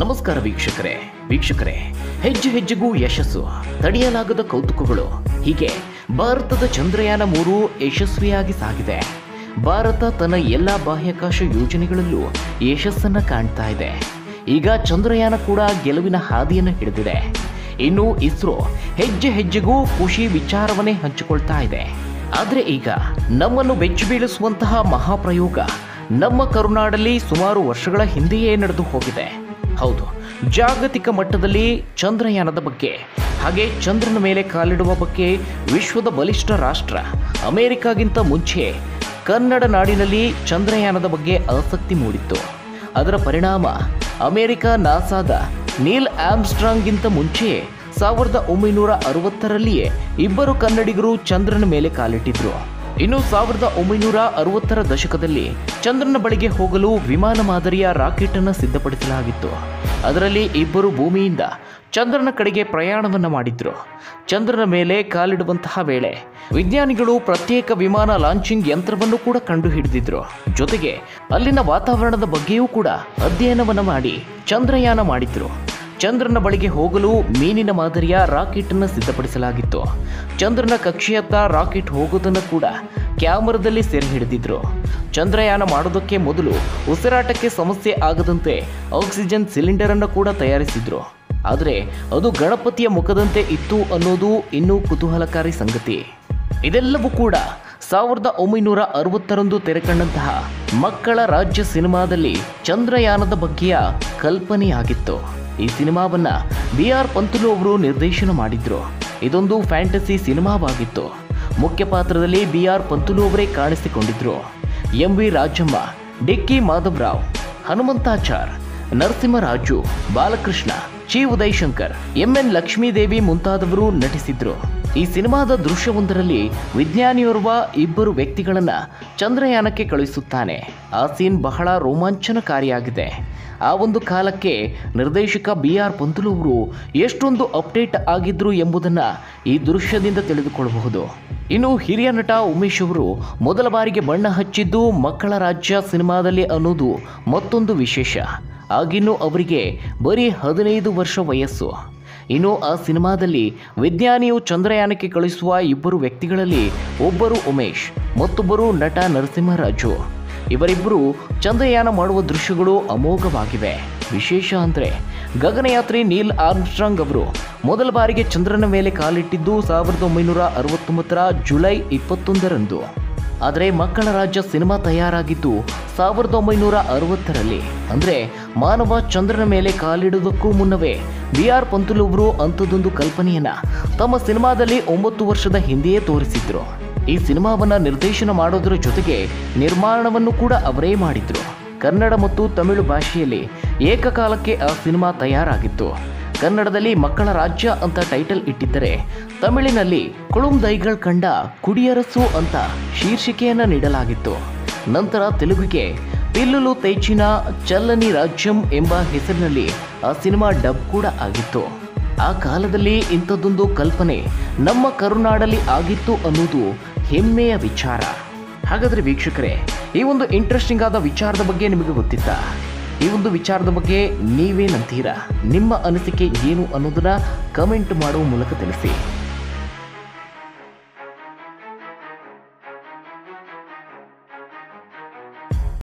ನಮಸ್ಕಾರ ವೀಕ್ಷಕರೇ ವೀಕ್ಷಕರೇ ಹೆಜ್ಜೆ ಹೆಜ್ಜೆಗೂ ಯಶಸ್ಸು ತಡೆಯಲಾಗದ ಕೌತುಕಗಳು ಹೀಗೆ ಭಾರತದ ಚಂದ್ರಯಾನ ಮೂರು ಯಶಸ್ವಿಯಾಗಿ ಸಾಗಿದೆ ಭಾರತ ತನ್ನ ಎಲ್ಲ ಬಾಹ್ಯಾಕಾಶ ಯೋಜನೆಗಳಲ್ಲೂ ಯಶಸ್ಸನ್ನ ಕಾಣ್ತಾ ಇದೆ ಈಗ ಚಂದ್ರಯಾನ ಕೂಡ ಗೆಲುವಿನ ಹಾದಿಯನ್ನು ಹಿಡಿದಿದೆ ಇನ್ನು ಇಸ್ರೋ ಹೆಜ್ಜೆ ಹೆಜ್ಜೆಗೂ ಖುಷಿ ವಿಚಾರವನ್ನೇ ಹಂಚಿಕೊಳ್ತಾ ಇದೆ ಆದರೆ ಈಗ ನಮ್ಮನ್ನು ಬೆಚ್ಚಿ ಬೀಳಿಸುವಂತಹ ಮಹಾಪ್ರಯೋಗ ನಮ್ಮ ಕರುನಾಡಲ್ಲಿ ಸುಮಾರು ವರ್ಷಗಳ ಹಿಂದೆಯೇ ನಡೆದು ಹೋಗಿದೆ ಹೌದು ಜಾಗತಿಕ ಮಟ್ಟದಲ್ಲಿ ಚಂದ್ರಯಾನದ ಬಗ್ಗೆ ಹಾಗೆ ಚಂದ್ರನ ಮೇಲೆ ಕಾಲಿಡುವ ಬಗ್ಗೆ ವಿಶ್ವದ ಬಲಿಷ್ಠ ರಾಷ್ಟ್ರ ಅಮೆರಿಕಾಗಿಂತ ಮುಂಚೆ ಕನ್ನಡ ನಾಡಿನಲ್ಲಿ ಚಂದ್ರಯಾನದ ಬಗ್ಗೆ ಆಸಕ್ತಿ ಮೂಡಿತ್ತು ಅದರ ಪರಿಣಾಮ ಅಮೆರಿಕ ನಾಸಾದ ನೀಲ್ ಆಮ್ಸ್ಟ್ರಾಂಗ್ಗಿಂತ ಮುಂಚೆಯೇ ಸಾವಿರದ ಒಂಬೈನೂರ ಅರವತ್ತರಲ್ಲಿಯೇ ಇಬ್ಬರು ಕನ್ನಡಿಗರು ಚಂದ್ರನ ಮೇಲೆ ಕಾಲಿಟ್ಟಿದ್ರು ಇನ್ನು ಸಾವಿರದ ಒಂಬೈನೂರ ಅರವತ್ತರ ದಶಕದಲ್ಲಿ ಚಂದ್ರನ ಬಳಿಗೆ ಹೋಗಲು ವಿಮಾನ ಮಾದರಿಯ ರಾಕೆಟ್ ಅನ್ನು ಸಿದ್ಧಪಡಿಸಲಾಗಿತ್ತು ಅದರಲ್ಲಿ ಇಬ್ಬರು ಭೂಮಿಯಿಂದ ಚಂದ್ರನ ಕಡೆಗೆ ಪ್ರಯಾಣವನ್ನ ಮಾಡಿದ್ರು ಚಂದ್ರನ ಮೇಲೆ ಕಾಲಿಡುವಂತಹ ವೇಳೆ ವಿಜ್ಞಾನಿಗಳು ಪ್ರತ್ಯೇಕ ವಿಮಾನ ಲಾಂಚಿಂಗ್ ಯಂತ್ರವನ್ನು ಕೂಡ ಕಂಡು ಹಿಡಿದಿದ್ರು ಜೊತೆಗೆ ಅಲ್ಲಿನ ವಾತಾವರಣದ ಬಗ್ಗೆಯೂ ಕೂಡ ಅಧ್ಯಯನವನ್ನ ಮಾಡಿ ಚಂದ್ರಯಾನ ಮಾಡಿದ್ರು ಚಂದ್ರನ ಬಳಿಗೆ ಹೋಗಲು ಮೀನಿನ ಮಾದರಿಯ ರಾಕೆಟ್ ಅನ್ನು ಸಿದ್ಧಪಡಿಸಲಾಗಿತ್ತು ಚಂದ್ರನ ಕಕ್ಷೆಯತ್ತ ರಾಕೆಟ್ ಹೋಗೋದನ್ನು ಕೂಡ ಕ್ಯಾಮರಾದಲ್ಲಿ ಸೆರೆ ಹಿಡಿದಿದ್ರು ಚಂದ್ರಯಾನ ಮಾಡೋದಕ್ಕೆ ಮೊದಲು ಉಸಿರಾಟಕ್ಕೆ ಸಮಸ್ಯೆ ಆಗದಂತೆ ಆಕ್ಸಿಜನ್ ಸಿಲಿಂಡರ್ ಅನ್ನು ಕೂಡ ತಯಾರಿಸಿದ್ರು ಆದರೆ ಅದು ಗಣಪತಿಯ ಮುಖದಂತೆ ಇತ್ತು ಅನ್ನೋದು ಇನ್ನೂ ಕುತೂಹಲಕಾರಿ ಸಂಗತಿ ಇದೆಲ್ಲವೂ ಕೂಡ ಸಾವಿರದ ಒಂಬೈನೂರ ಅರವತ್ತರಂದು ತೆರೆಕಂಡಂತಹ ಮಕ್ಕಳ ರಾಜ್ಯ ಸಿನಿಮಾದಲ್ಲಿ ಚಂದ್ರಯಾನದ ಬಗ್ಗೆಯ ಕಲ್ಪನೆಯಾಗಿತ್ತು ಈ ಸಿನಿಮಾವನ್ನ ಬಿ ಆರ್ ಪಂತುಲು ಅವರು ನಿರ್ದೇಶನ ಮಾಡಿದ್ರು ಇದೊಂದು ಫ್ಯಾಂಟಸಿ ಸಿನಿಮಾವಾಗಿತ್ತು ಮುಖ್ಯ ಪಾತ್ರದಲ್ಲಿ ಬಿ ಆರ್ ಪಂತುಲು ಅವರೇ ಕಾಣಿಸಿಕೊಂಡಿದ್ರು M V Rajamma Dikki Madhavarao Hanumanthachar Narasimharaju Balakrishna Chi Uday Shankar MN Lakshmidevi ಮುಂತಾದವರು ನಟಿಸಿದ್ರು ಈ ಸಿನಿಮಾದ ದೃಶ್ಯವೊಂದರಲ್ಲಿ ವಿಜ್ಞಾನಿಯೋರ್ವ ಇಬ್ಬರು ವ್ಯಕ್ತಿಗಳನ್ನ ಚಂದ್ರಯಾನಕ್ಕೆ ಕಳುಹಿಸುತ್ತಾನೆ ಆ ಸೀನ್ ಬಹಳ ರೋಮಾಂಚನಕಾರಿಯಾಗಿದೆ ಆ ಒಂದು ಕಾಲಕ್ಕೆ ನಿರ್ದೇಶಕ ಬಿ ಆರ್ ಪಂತುಲು ಅವರು ಎಷ್ಟೊಂದು ಅಪ್ಡೇಟ್ ಆಗಿದ್ರು ಎಂಬುದನ್ನ ಈ ದೃಶ್ಯದಿಂದ ತಿಳಿದುಕೊಳ್ಳಬಹುದು ಇನ್ನು ಹಿರಿಯ ನಟ ಉಮೇಶ್ ಅವರು ಮೊದಲ ಬಾರಿಗೆ ಬಣ್ಣ ಹಚ್ಚಿದ್ದು ಮಕ್ಕಳ ರಾಜ್ಯ ಸಿನಿಮಾದಲ್ಲಿ ಅನ್ನೋದು ಮತ್ತೊಂದು ವಿಶೇಷ ಆಗಿನ್ನೂ ಅವರಿಗೆ ಬರೀ ಹದಿನೈದು ವರ್ಷ ವಯಸ್ಸು ಇನ್ನು ಆ ಸಿನಿಮಾದಲ್ಲಿ ವಿಜ್ಞಾನಿಯು ಚಂದ್ರಯಾನಕ್ಕೆ ಕಳಿಸುವ ಇಬ್ಬರು ವ್ಯಕ್ತಿಗಳಲ್ಲಿ ಒಬ್ಬರು ಉಮೇಶ್ ಮತ್ತೊಬ್ಬರು ನಟ ನರಸಿಂಹರಾಜು ಇವರಿಬ್ಬರು ಚಂದ್ರಯಾನ ಮಾಡುವ ದೃಶ್ಯಗಳು ಅಮೋಘವಾಗಿವೆ ವಿಶೇಷ ಅಂದರೆ ಗಗನಯಾತ್ರಿ ನೀಲ್ ಆರ್ಮ್ಸ್ಟ್ರಾಂಗ್ ಅವರು ಮೊದಲ ಬಾರಿಗೆ ಚಂದ್ರನ ಮೇಲೆ ಕಾಲಿಟ್ಟಿದ್ದು ಸಾವಿರದ ಒಂಬೈನೂರ ಅರವತ್ತೊಂಬತ್ತರ ಜುಲೈ ಇಪ್ಪತ್ತೊಂದರಂದು ಆದರೆ ಮಕ್ಕಳ ರಾಜ್ಯ ಸಿನಿಮಾ ತಯಾರಾಗಿದ್ದು ಸಾವಿರದ ಒಂಬೈನೂರ ಅರವತ್ತರಲ್ಲಿ ಅಂದರೆ ಮಾನವ ಚಂದ್ರನ ಮೇಲೆ ಕಾಲಿಡುವುದಕ್ಕೂ ಮುನ್ನವೇ ಬಿ ಆರ್ ಪಂತುಲು ಅವರು ಅಂಥದ್ದೊಂದು ಕಲ್ಪನೆಯನ್ನ ತಮ್ಮ ಸಿನಿಮಾದಲ್ಲಿ ಒಂಬತ್ತು ವರ್ಷದ ಹಿಂದೆಯೇ ತೋರಿಸಿದ್ರು ಈ ಸಿನಿಮಾವನ್ನ ನಿರ್ದೇಶನ ಮಾಡೋದರ ಜೊತೆಗೆ ನಿರ್ಮಾಣವನ್ನು ಕೂಡ ಅವರೇ ಮಾಡಿದ್ರು ಕನ್ನಡ ಮತ್ತು ತಮಿಳು ಭಾಷೆಯಲ್ಲಿ ಏಕಕಾಲಕ್ಕೆ ಆ ಸಿನಿಮಾ ತಯಾರಾಗಿತ್ತು ಕನ್ನಡದಲ್ಲಿ ಮಕ್ಕಳ ರಾಜ್ಯ ಅಂತ ಟೈಟಲ್ ಇಟ್ಟಿದ್ದರೆ ತಮಿಳಿನಲ್ಲಿ ಕುಳುಂದೈಗಳ್ ಕಂಡ ಕುಡಿಯರಸು ಅಂತ ಶೀರ್ಷಿಕೆಯನ್ನ ನೀಡಲಾಗಿತ್ತು ನಂತರ ತೆಲುಗಿಗೆ ಪಿಲ್ಲುಲು ತೇಚಿನ ಚಲ್ಲನಿ ರಾಜ್ಯಂ ಎಂಬ ಹೆಸರಿನಲ್ಲಿ ಆ ಸಿನಿಮಾ ಡಬ್ ಕೂಡ ಆಗಿತ್ತು ಆ ಕಾಲದಲ್ಲಿ ಇಂಥದ್ದೊಂದು ಕಲ್ಪನೆ ನಮ್ಮ ಕರುನಾಡಲ್ಲಿ ಆಗಿತ್ತು ಅನ್ನೋದು ಹೆಮ್ಮೆಯ ವಿಚಾರ ಹಾಗಾದರೆ ವೀಕ್ಷಕರೇ ಈ ಒಂದು ಇಂಟ್ರೆಸ್ಟಿಂಗ್ ಆದ ವಿಚಾರದ ಬಗ್ಗೆ ನಿಮಗೆ ಗೊತ್ತಿತ್ತಾ ಈ ಒಂದು ವಿಚಾರದ ಬಗ್ಗೆ ನೀವೇನಂತೀರಾ ನಿಮ್ಮ ಅನಿಸಿಕೆ ಏನು ಅನ್ನೋದನ್ನ ಕಮೆಂಟ್ ಮಾಡುವ ಮೂಲಕ ತಿಳಿಸಿ